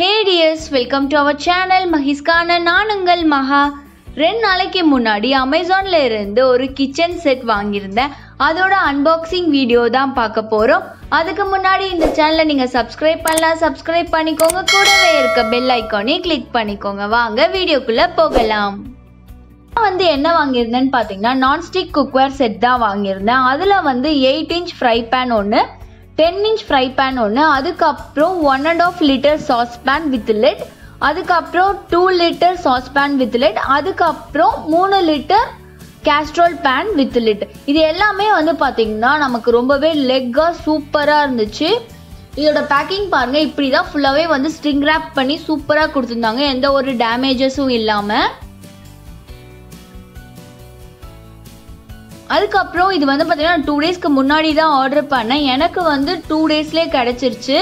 hey dears welcome to our channel மஹிஸ்கான நான் உங்கள் மகா ரெண்டு நாளைக்கு முன்னாடி அமேசான்ல இருந்து ஒரு கிச்சன் செட் வாங்கியிருந்தேன் அதோட அன்பாக்சிங் வீடியோ தான் பார்க்க போறோம் அதுக்கு முன்னாடி இந்த சேனலை நீங்க சப்ஸ்கிரைப் பண்ணலாம் சப்ஸ்கிரைப் பண்ணிக்கோங்க கூடவே இருக்க பெல் ஐக்கானையும் கிளிக் பண்ணிக்கோங்க வாங்க வீடியோக்குள்ள போகலாம் நான் வந்து என்ன வாங்கியிருந்தேன்னு பார்த்தீங்கன்னா நான்ஸ்டிக் குக்வேர் செட் தான் வாங்கியிருந்தேன் அதில் வந்து எயிட் இன்ச் ஃப்ரை பேன் ஒன்று டென் இன்ச் ஃப்ரை பேன் ஒன்று அதுக்கப்புறம் one and half litre sauce pan with lid அதுக்கப்புறம் two litre sauce pan with lid அதுக்கப்புறம் மூணு litre casserole pan with lid இது எல்லாமே வந்து பார்த்தீங்கன்னா நமக்கு ரொம்பவே லெக்காக சூப்பராக இருந்துச்சு இதோட பேக்கிங் பாருங்க இப்படி தான் ஃபுல்லாகவே வந்து ஸ்ட்ரிங் ரேப் பண்ணி சூப்பராக கொடுத்துருந்தாங்க எந்த ஒரு டேமேஜஸும் இல்லாமல் அதுக்கப்புறம் இது வந்து பார்த்தீங்கன்னா டூ டேஸ்க்கு முன்னாடி தான் ஆர்டர் பண்ணேன் எனக்கு வந்து டூ டேஸ்லேயே கிடச்சிருச்சு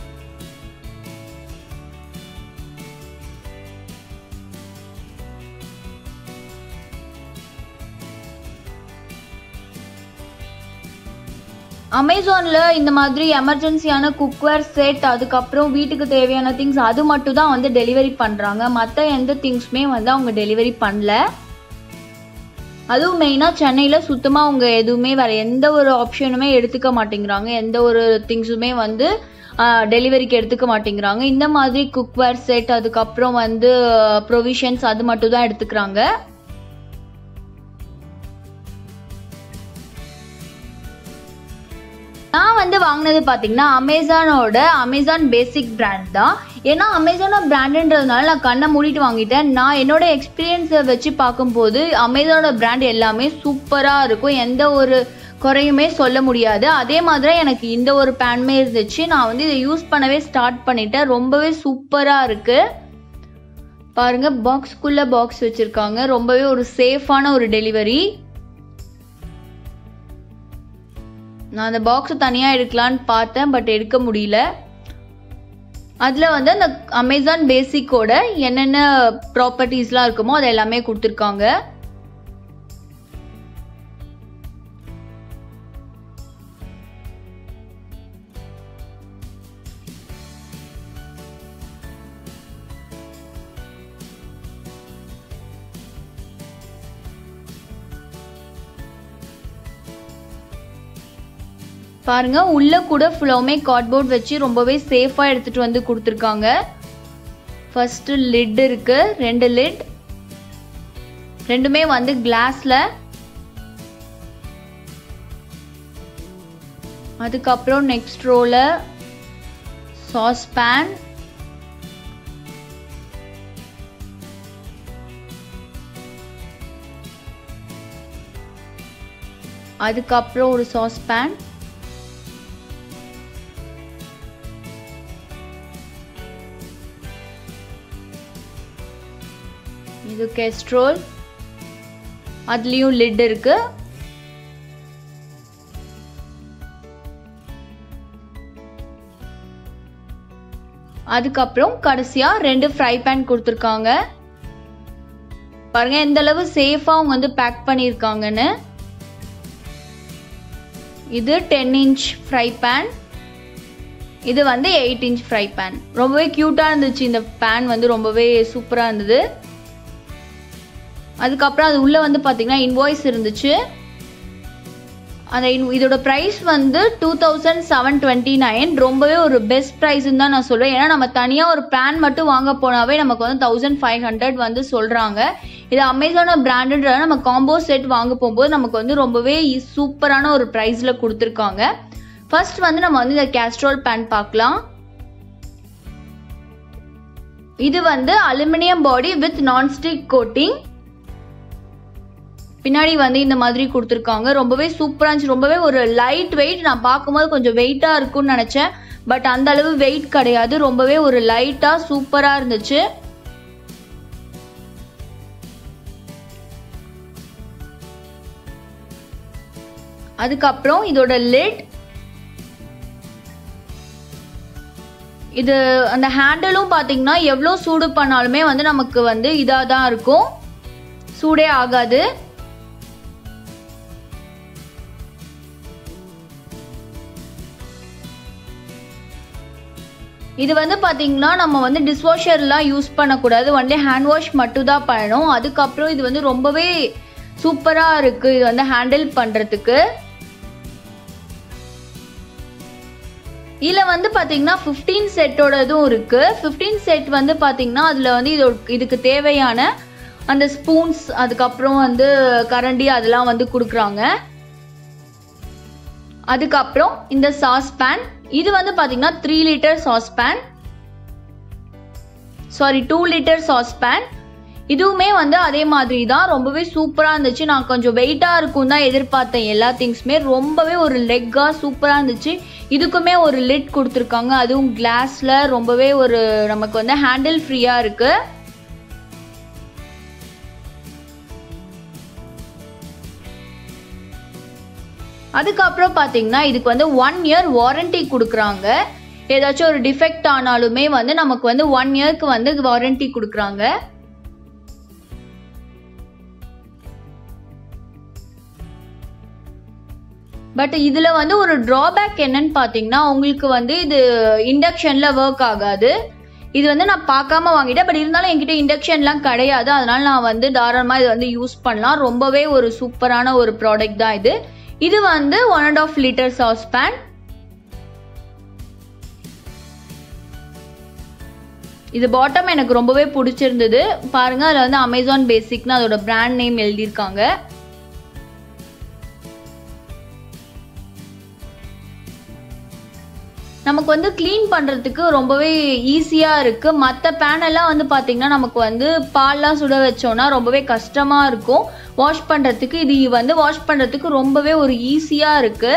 அமேசானில் இந்த மாதிரி எமர்ஜென்சியான குக்வேர் செட் அதுக்கப்புறம் வீட்டுக்கு தேவையான திங்ஸ் அது மட்டும் தான் வந்து டெலிவரி பண்ணுறாங்க மற்ற எந்த திங்ஸுமே வந்து அவங்க டெலிவரி பண்ணல அதுவும் மெயினாக சென்னையில் சுத்தமாக அவங்க எதுவுமே வேறு எந்த ஒரு ஆப்ஷனுமே எடுத்துக்க மாட்டேங்கிறாங்க எந்த ஒரு திங்ஸுமே வந்து டெலிவரிக்கு எடுத்துக்க மாட்டேங்கிறாங்க இந்த மாதிரி குக்வேர் செட் அதுக்கப்புறம் வந்து ப்ரொவிஷன்ஸ் அது மட்டும் தான் எடுத்துக்கிறாங்க நான் வந்து வாங்கினது பார்த்தீங்கன்னா அமேசானோட அமேசான் பேசிக் பிராண்ட் தான் ஏன்னா அமேசானோட பிராண்டுன்றதுனால நான் கண்ணை மூடிட்டு வாங்கிட்டேன் நான் என்னோட எக்ஸ்பீரியன்ஸை வச்சு பார்க்கும்போது அமேசானோட பிராண்ட் எல்லாமே சூப்பராக இருக்கும் எந்த ஒரு குறையுமே சொல்ல முடியாது அதே மாதிரி எனக்கு இந்த ஒரு பேனுமே இருந்துச்சு நான் வந்து இதை யூஸ் பண்ணவே ஸ்டார்ட் பண்ணிட்டேன் ரொம்பவே சூப்பராக இருக்குது பாருங்க பாக்ஸ்க்குள்ளே பாக்ஸ் வச்சுருக்காங்க ரொம்பவே ஒரு சேஃபான ஒரு டெலிவரி நான் அந்த பாக்ஸை தனியாக எடுக்கலான்னு பார்த்தேன் பட் எடுக்க முடியல அதில் வந்து அந்த அமேசான் பேசிக்கோட என்னென்ன ப்ராப்பர்ட்டிஸ்லாம் இருக்குமோ அது எல்லாமே கொடுத்துருக்காங்க பாருங்க உள்ள கூட ஃபுல்லாவுமே கார்ட்போர்ட் வச்சு ரொம்பவே சேஃபா எடுத்துட்டு வந்து கொடுத்துருக்காங்க ஃபர்ஸ்ட் லிட் இருக்கு ரெண்டு லிட் ரெண்டுமே வந்து கிளாஸ்ல அதுக்கப்புறம் நெக்ஸ்ட் ரோல சாஸ் பேன் அதுக்கப்புறம் ஒரு சாஸ் பேன் இது கெஸ்ட்ரோல் அதுலேயும் லிட் இருக்கு அதுக்கப்புறம் கடைசியா ரெண்டு ஃப்ரை பேன் கொடுத்துருக்காங்க பாருங்க எந்த அளவு சேஃபா அவங்க வந்து பேக் பண்ணியிருக்காங்கன்னு இது டென் இன்ச் ஃப்ரை பேன் இது வந்து எயிட் இன்ச் ஃப்ரை பேன் ரொம்பவே க்யூட்டாக இருந்துச்சு இந்த பேன் வந்து ரொம்பவே சூப்பராக இருந்தது அதுக்கப்புறம் அது உள்ளே வந்து பார்த்தீங்கன்னா இன்வாய்ஸ் இருந்துச்சு அந்த இதோட ப்ரைஸ் வந்து two thousand seven twenty nine ரொம்பவே ஒரு பெஸ்ட் ப்ரைஸ்ன்னு தான் நான் சொல்லுவேன் ஏன்னா நம்ம தனியாக ஒரு பேன் மட்டும் வாங்க போனாவே நமக்கு வந்து தௌசண்ட் ஃபைவ் ஹண்ட்ரட் வந்து சொல்கிறாங்க இது அமேசானோட பிராண்டுன்ற நம்ம காம்போ செட் வாங்க போகும்போது நமக்கு வந்து ரொம்பவே சூப்பரான ஒரு ப்ரைஸில் கொடுத்துருக்காங்க ஃபர்ஸ்ட் வந்து நம்ம வந்து இந்த கேஸ்ட்ரோல் பேன் பார்க்கலாம் இது வந்து aluminium body with nonstick coating பின்னாடி வந்து இந்த மாதிரி கொடுத்துருக்காங்க ரொம்பவே சூப்பராக இருந்துச்சு ரொம்பவே ஒரு லைட் வெயிட் நான் பார்க்கும்போது கொஞ்சம் வெயிட்டாக இருக்கும்னு நினச்சேன் பட் அந்த அளவு வெயிட் கிடையாது ரொம்பவே ஒரு லைட்டாக சூப்பராக இருந்துச்சு அதுக்கப்புறம் இதோட லிட் இது அந்த ஹேண்டிலும் பார்த்தீங்கன்னா எவ்வளோ சூடு பண்ணாலுமே வந்து நமக்கு வந்து இதாக தான் இருக்கும் சூடே ஆகாது இது வந்து பார்த்தீங்கன்னா நம்ம வந்து டிஷ்வாஷர்லாம் யூஸ் பண்ணக்கூடாது ஒன்லி ஹேண்ட் வாஷ் மட்டும் தான் பண்ணணும் அதுக்கப்புறம் இது வந்து ரொம்பவே சூப்பராக இருக்குது இது வந்து ஹேண்டில் பண்ணுறதுக்கு இதில் வந்து பார்த்தீங்கன்னா ஃபிஃப்டீன் செட்டோட இதுவும் இருக்குது ஃபிஃப்டீன் செட் வந்து பார்த்தீங்கன்னா அதில் வந்து இது இதுக்கு தேவையான அந்த ஸ்பூன்ஸ் அதுக்கப்புறம் வந்து கரண்டி அதெல்லாம் வந்து கொடுக்குறாங்க அதுக்கப்புறம் இந்த சாஸ் பேன் இது வந்து பார்த்தீங்கன்னா three litre sauce pan sorry two litre sauce pan இதுவுமே வந்து அதே மாதிரி தான் ரொம்பவே சூப்பராக இருந்துச்சு நான் கொஞ்சம் வெயிட்டாக இருக்கும் தான் எதிர்பார்த்தேன் எல்லா திங்ஸுமே ரொம்பவே ஒரு லெக்காக சூப்பராக இருந்துச்சு இதுக்குமே ஒரு லிட் கொடுத்துருக்காங்க அதுவும் கிளாஸில் ரொம்பவே ஒரு நமக்கு வந்து ஹேண்டில் ஃப்ரீயாக இருக்குது அதுக்கப்புறம் பார்த்தீங்கன்னா இதுக்கு வந்து ஒன் இயர் வாரண்டி கொடுக்குறாங்க ஏதாச்சும் ஒரு டிஃபெக்ட் ஆனாலுமே வந்து நமக்கு வந்து ஒன் இயர்க்கு வந்து வாரண்டி கொடுக்குறாங்க பட் இதில் வந்து ஒரு ட்ராபேக் என்னன்னு பார்த்தீங்கன்னா உங்களுக்கு வந்து இது இண்டக்ஷனில் ஒர்க் ஆகாது இது வந்து நான் பார்க்காம வாங்கிட்டேன் பட் இருந்தாலும் என்கிட்ட இண்டக்ஷன்லாம் கிடையாது அதனால நான் வந்து தாராளமாக இதை வந்து யூஸ் பண்ணலாம் ரொம்பவே ஒரு சூப்பரான ஒரு ப்ராடக்ட் தான் இது இது வந்து one and half litre sauce pan இது பாட்டம் எனக்கு ரொம்பவே பிடிச்சிருந்தது பாருங்க அதில் வந்து அமேசான் பேசிக்னு அதோட பிராண்ட் நேம் எழுதியிருக்காங்க நமக்கு வந்து க்ளீன் பண்ணுறதுக்கு ரொம்பவே ஈஸியாக இருக்குது மற்ற பேனெல்லாம் வந்து பார்த்திங்கன்னா நமக்கு வந்து பால்லாம் சுட வச்சோன்னா ரொம்பவே கஷ்டமாக இருக்கும் வாஷ் பண்ணுறதுக்கு இது வந்து வாஷ் பண்ணுறதுக்கு ரொம்பவே ஒரு ஈஸியாக இருக்குது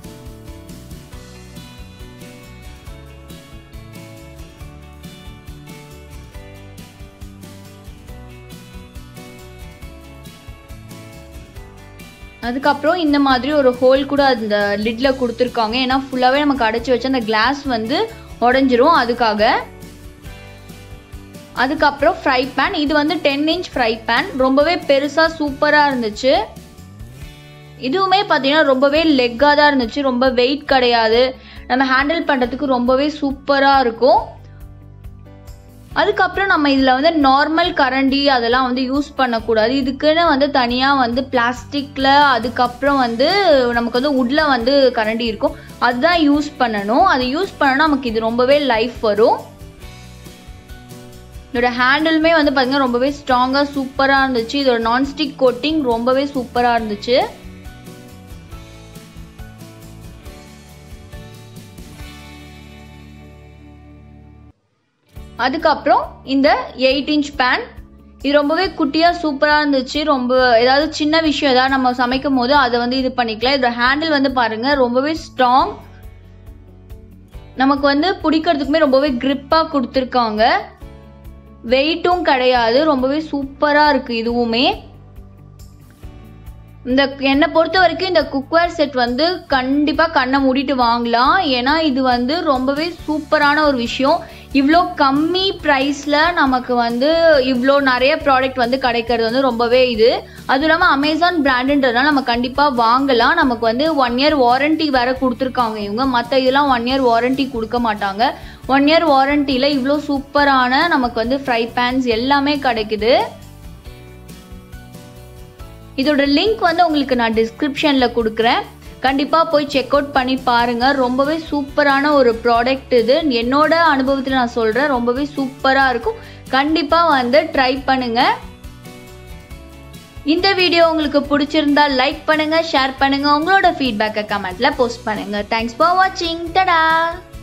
அதுக்கப்புறம் இந்த மாதிரி ஒரு ஹோல் கூட அந்த லிட்ல கொடுத்துருக்காங்க ஏன்னா ஃபுல்லாகவே நமக்கு அடைச்சி வச்சு அந்த கிளாஸ் வந்து உடஞ்சிரும் அதுக்காக அதுக்கப்புறம் ஃப்ரை பேன் இது வந்து டென் இன்ச் ஃப்ரை பேன் ரொம்பவே பெருசாக சூப்பராக இருந்துச்சு இதுவுமே பார்த்தீங்கன்னா ரொம்பவே லெக்காக தான் இருந்துச்சு ரொம்ப வெயிட் கிடையாது நம்ம ஹேண்டில் பண்ணுறதுக்கு ரொம்பவே சூப்பராக இருக்கும் அதுக்கப்புறம் நம்ம இதில் வந்து நார்மல் கரண்டி அதெல்லாம் வந்து யூஸ் பண்ணக்கூடாது இதுக்குன்னு வந்து தனியாக வந்து பிளாஸ்டிக்கில் அதுக்கப்புறம் வந்து நமக்கு வந்து உட்டில் வந்து கரண்டி இருக்கும் அதுதான் யூஸ் பண்ணணும் அது யூஸ் பண்ணனா நமக்கு இது ரொம்பவே லைஃப் வரும் இதோட ஹேண்டிலுமே வந்து பார்த்தீங்கன்னா ரொம்பவே ஸ்ட்ராங்காக சூப்பராக இருந்துச்சு இதோட நான்ஸ்டிக் கோட்டிங் ரொம்பவே சூப்பராக இருந்துச்சு அதுக்கப்புறம் இந்த எயிட் இன்ச் பேன் இது ரொம்பவே குட்டியாக சூப்பராக இருந்துச்சு ரொம்ப ஏதாவது சின்ன விஷயம் ஏதாவது நம்ம சமைக்கும் போது அதை வந்து இது பண்ணிக்கலாம் இதோட ஹேண்டில் வந்து பாருங்க ரொம்பவே ஸ்ட்ராங் நமக்கு வந்து பிடிக்கிறதுக்குமே ரொம்பவே கிரிப்பாக கொடுத்துருக்காங்க வெயிட்டும் கிடையாது ரொம்பவே சூப்பராக இருக்குது இதுவுமே இந்த என்னை பொறுத்த வரைக்கும் இந்த குக்வேர் செட் வந்து கண்டிப்பாக கண்ணை மூடிட்டு வாங்கலாம் ஏன்னா இது வந்து ரொம்பவே சூப்பரான ஒரு விஷயம் இவ்வளோ கம்மி ப்ரைஸில் நமக்கு வந்து இவ்வளோ நிறைய ப்ராடக்ட் வந்து கிடைக்கிறது வந்து ரொம்பவே இது அதுவும் இல்லாமல் அமேசான் பிராண்டுன்றதுனால நம்ம கண்டிப்பாக வாங்கலாம் நமக்கு வந்து ஒன் இயர் வாரண்ட்டி வேற கொடுத்துருக்காங்க இவங்க மற்ற இதெல்லாம் ஒன் இயர் வாரண்ட்டி கொடுக்க மாட்டாங்க ஒன் இயர் வாரண்டியில் இவ்வளோ சூப்பரான நமக்கு வந்து ஃப்ரை பேன்ஸ் எல்லாமே கிடைக்குது இதோட லிங்க் வந்து உங்களுக்கு நான் டிஸ்கிரிப்ஷனில் கொடுக்குறேன் கண்டிப்பாக போய் செக் அவுட் பண்ணி பாருங்கள் ரொம்பவே சூப்பரான ஒரு ப்ராடக்ட் இது என்னோட அனுபவத்தில் நான் சொல்கிறேன் ரொம்பவே சூப்பராக இருக்கும் கண்டிப்பாக வந்து ட்ரை பண்ணுங்கள் இந்த வீடியோ உங்களுக்கு பிடிச்சிருந்தா லைக் பண்ணுங்கள் ஷேர் பண்ணுங்கள் உங்களோட ஃபீட்பேக்கை கமெண்ட்டில் போஸ்ட் பண்ணுங்கள் தேங்க்ஸ் ஃபார் வாட்சிங் டடா